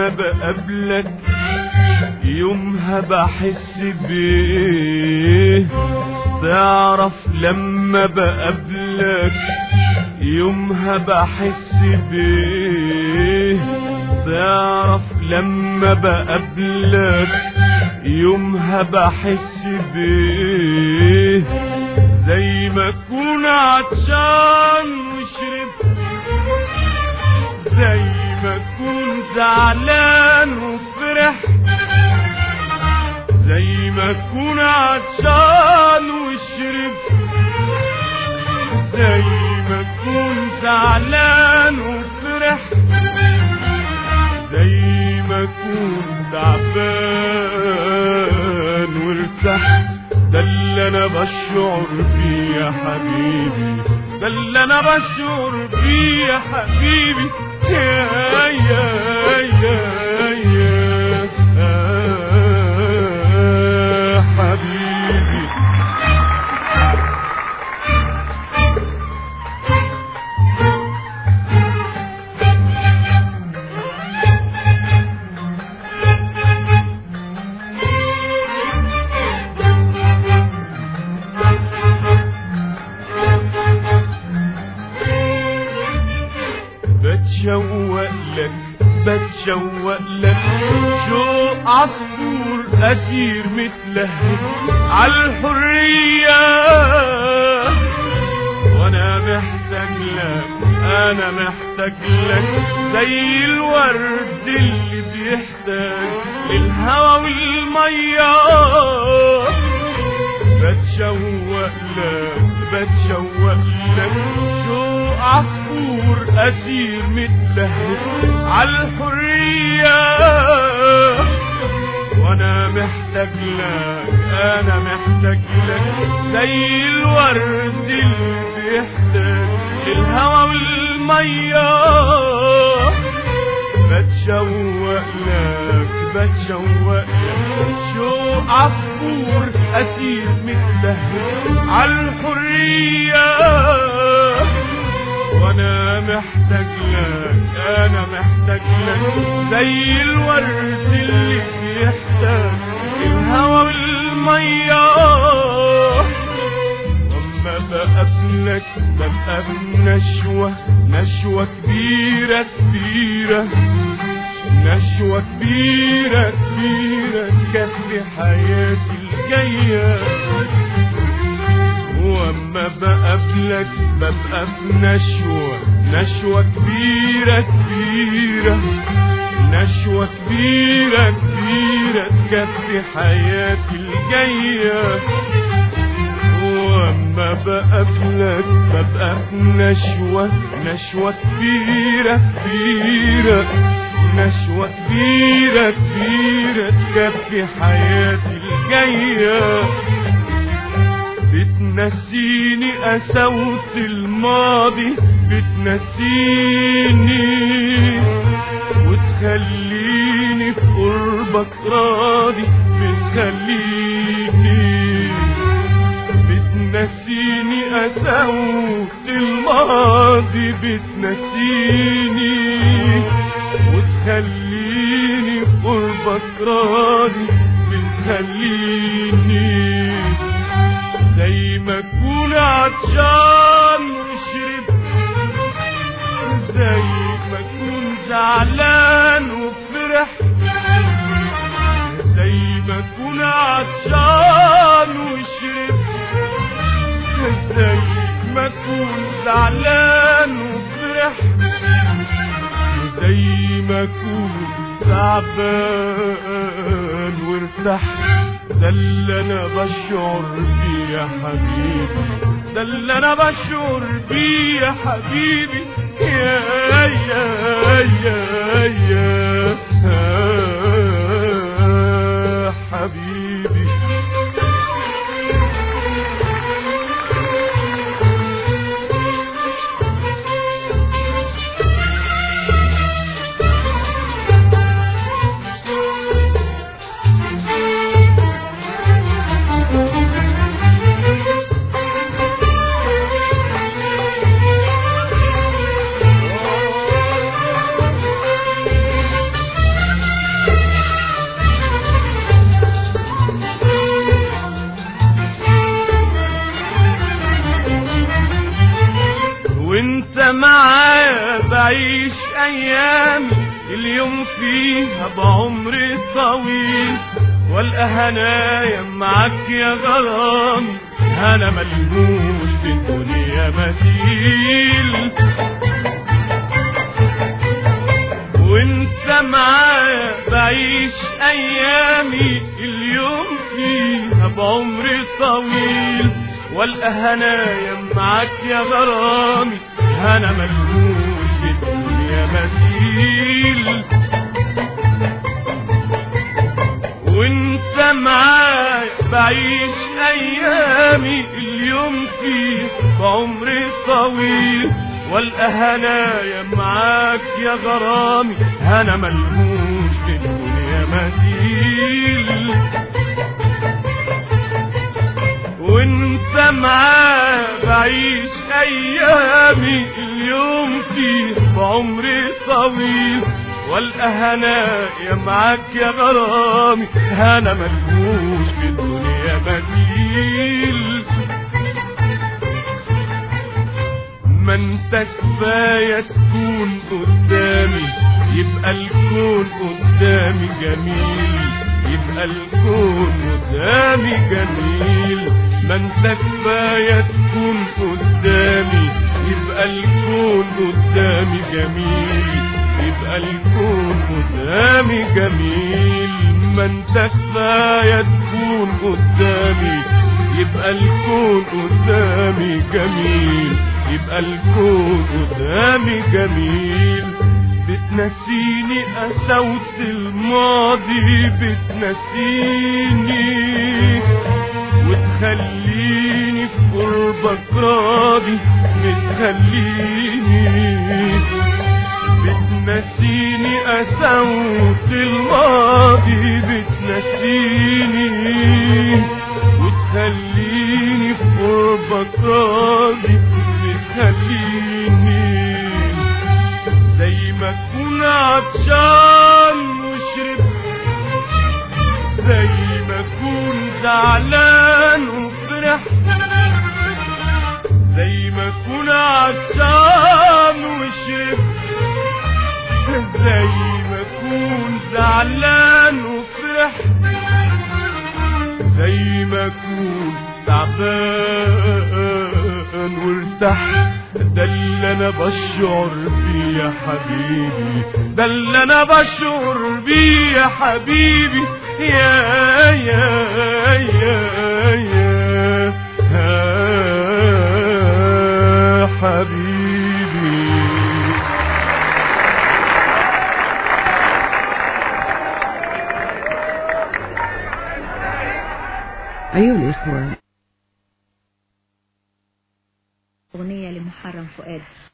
لما بقابلك يومها بحس بيه تعرف لما بقابلك يومها بحس بيه تعرف لما بقابلك يومها بحس بيه زي ما اكون عطشان وشربت زي ما اكون زعلان وفرحت زي ما اكون عطشان وشربت زي ما اكون زعلان وفرحت زي ما اكون تعبان وارتحت ده اللي انا بشعر بيه يا حبيبي ده اللي انا بشعر بيه يا حبيبي يا يا يا يا حبيبي بتشوق لك بتشوق لك شوق عصفور أسير متلهب عالحرية وانا محتاج لك انا محتاج لك زي الورد اللي بيحتاج للهوى والميه بتشوق لك بتشوق لك شو عصفور أسير متلهب عالحرية وانا محتاج لك انا محتاج لك زي الورد اللي بيحتاج للهوى والميه بتشوق لك بتشوق لك شو عصفور أسير متلهب عالحرية وانا محتاج لك انا محتاج لك زي الورد اللي بيحتاج الهوى والميه لما بقابلك ببقى بنشوة نشوة كبيرة كبيرة نشوة كبيرة كبيرة تكفي حياتي الجاية واما بقابلك ببقى بنشوة نشوة كبيرة كبيرة نشوة كبيرة كبيرة تكفي حياتي الجاية واما بقابلك ببقى بنشوة نشوة كبيرة كبيرة نشوة كبيرة كبيرة تكفي حياتي الجاية بتنسيني قساوة الماضي بتنسيني وتخليني في قربك راضي بتخليني بتنسيني قساوة الماضي بتنسيني وتخليني في قربك راضي بتخليني زي ما اكون عطشان وشربت زي ما اكون زعلان وفرحت زي ما اكون عطشان وشربت زي ما اكون زعلان وفرحت زي ما اكون تعبان وارتحت ده اللي انا بشعر بيه يا حبيبي ده اللي انا بشعر بيه يا حبيبي يا يا يا يا حبيبي بعيش ايامي اليوم فيها بعمري طويل والقى هنايا معاك يا غرامي انا ملهوش في الدنيا مثيل وانت معايا بعيش ايامي اليوم فيها بعمري طويل والقى هنايا معاك يا غرامي انا ملهوش في الدنيا مثيل وانت معايا بعيش ايامي اليوم فيه بعمري طويل والقى هنايا معاك يا غرامي انا ملهوش في الدنيا مثيل وانت معايا بعيش ايامي اليوم فيه بعمري طويل والقى هنايا معاك يا غرامي انا ملهوش في الدنيا مثيل ما انت كفايه تكون قدامي يبقى الكون قدامي جميل يبقى الكون قدامي جميل ما انت كفايه تكون قدامي يبقى الكون قدامي جميل يبقى الكون قدامي جميل ما انت كفايه تكون قدامي يبقى الكون قدامي جميل يبقى الكون قدامي جميل بتنسيني قساوة الماضي بتنسيني وتخليني في قربك راضي بتخليني بتنسيني قساوة الماضي بتنسيني وتخليني في قربك راضي بتخليني زي ما اكون عطشان وشربت زي ما اكون زعلان وفرحت زي ما اكون عطشان وشربت زي ما اكون زعلان وفرحت زي ما اكون تعبان وارتحت ده اللي انا بشعر بيه يا حبيبي ده اللي انا بشعر بيه يا حبيبي يا يا يا يا, يا حبيبي أيها الإخوة أغنية لمحرم فؤاد